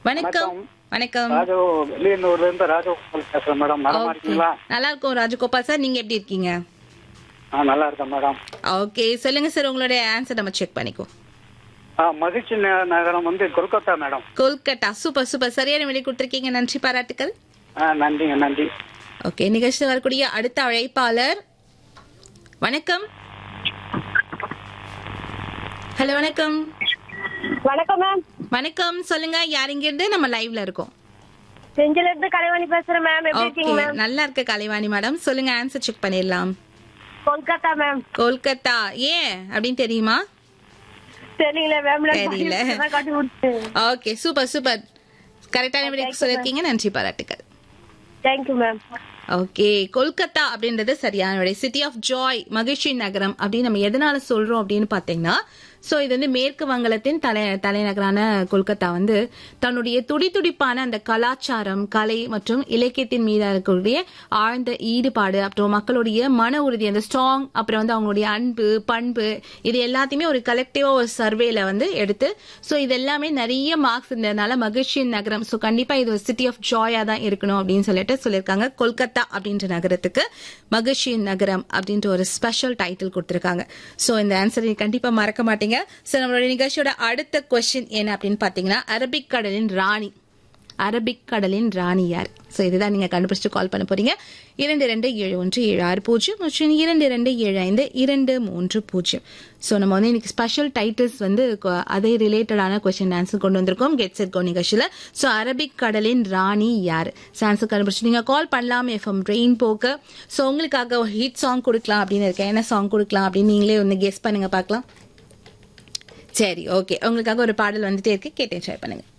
வணக்கம் வணக்கம் ராஜு வெளியனூர்ல இருந்து ராஜகோபால் பேசுறேன் மேடம் நலமா Okay. இருக்கீங்களா நல்லா இருக்கும் ராஜகோபால் சார் நீங்க எப்படி இருக்கீங்க ஆ நல்லா இருக்கேன் மேடம் ஓகே சொல்லுங்க சார் உங்களுடைய ஆன்சர் நம்ம செக் பண்ணிக்கோ ஆ மகிழ்ச்சி ந- நகரம் வந்து Kolkata madam Kolkata super super சரியான விடை கொடுத்துருக்கீங்க நன்றி பாராட்டுக்கள் ஆ நன்றிங்க நன்றி ஓகே நிகழ்ச்சியில் வரக்கூடிய அடுத்த அழைப்பாளர் வணக்கம் ஹலோ வணக்கம் வணக்கம் மேம் வணக்கம் சொல்லுங்க யார் இங்க இருந்து நம்ம லைவ்ல இருக்கோம் செஞ்சில இருந்து கலைவாணி பேசுறேன் மேம் எப்படி ஓகே இருக்கீங்க மேம் நல்லா இருக்க கலைவாணி மேடம் சொல்லுங்க ஆன்சர் செக் பண்ணிடலாம் கொல்கத்தா மேம் கொல்கத்தா ஏன் அப்படின்னு தெரியுமா தெரியல மேம் தெரியல. காட்டி விட்டு ஓகே சூப்பர் சூப்பர் கரெக்டான விடை சொல்லிருக்கீங்க நன்றி பாராட்டுக்கள் தேங்க்யூ மேம் ஓகே கொல்கத்தா அப்படின்றது சரியான விடை சிட்டி ஆஃப் ஜாய் மகிழ்ச்சி நகரம் அப்படின்னு நம்ம எதனால சொல்றோம் அப்படின்னு பாத்தீங்கன்னா சோ இது வந்து மேற்கு வங்கத்தின் தலை தலைநகரான கொல்கத்தா வந்து தன்னுடைய துடிதுடிப்பான அந்த கலாச்சாரம் கலை மற்றும் இலக்கியத்தின் மீது இருக்கக்கூடிய ஆழ்ந்த ஈடுபாடு அப்புறம் மக்களுடைய மன உறுதி அந்த ஸ்ட்ராங் அப்புறம் வந்து அவங்களுடைய அன்பு பண்பு இது எல்லாத்தையுமே ஒரு கலெக்டிவா ஒரு சர்வேல வந்து எடுத்து சோ இது எல்லாமே நிறைய மார்க்ஸ் இருந்ததுனால மகிழ்ச்சியின் நகரம் சோ கண்டிப்பா இது ஒரு சிட்டி ஆஃப் ஜாயா தான் இருக்கணும் அப்படின்னு சொல்லிட்டு சொல்லியிருக்காங்க கொல்கத்தா அப்படின்ற நகரத்துக்கு மகிழ்ச்சியின் நகரம் அப்படின்ற ஒரு ஸ்பெஷல் டைட்டில் கொடுத்திருக்காங்க சோ இந்த ஆன்சரை கண்டிப்பா மறக்க மாட்டீங்க சோ நம்மளுடைய நிகழ்ச்சியோட அடுத்த கொஸ்டின் என்ன அப்படின்னு பாத்தீங்கன்னா அரபிக் கடலின் ராணி அரபிக் கடலின் ராணி யார் சோ இதுதான் நீங்க கண்டுபிடிச்சு கால் பண்ண போறீங்க இரண்டு ரெண்டு ஏழு ஒன்று ஏழு ஆறு பூஜ்ஜியம் மற்றும் இரண்டு ரெண்டு ஏழு ஐந்து இரண்டு மூன்று பூஜ்ஜியம் சோ நம்ம வந்து இன்னைக்கு ஸ்பெஷல் டைட்டில்ஸ் வந்து கொ- அதே ரிலேட்டடான கொஸ்டின் ஆன்சர் கொண்டு வந்திருக்கோம் கெட் செட் கோ நிகழ்ச்சியில சோ அரபிக் கடலின் ராணி யார் ஆன்சர் கண்டுபிடிச்சு நீங்க கால் பண்ணலாம் எஃப்எம் ரெயின் போக்கு சோ உங்களுக்காக ஒரு ஹிட் சாங் கொடுக்கலாம் அப்படின்னு இருக்கேன் என்ன சாங் கொடுக்கலாம் அப்படின்னு நீங்களே வந்து கெஸ் பண்ணுங்க பார்க்கலாம் சரி ஓகே உங்களுக்காக ஒரு பாடல் வந்துட்டே இருக்கு கேட்டு என்ஜாய் பண்ணுங்க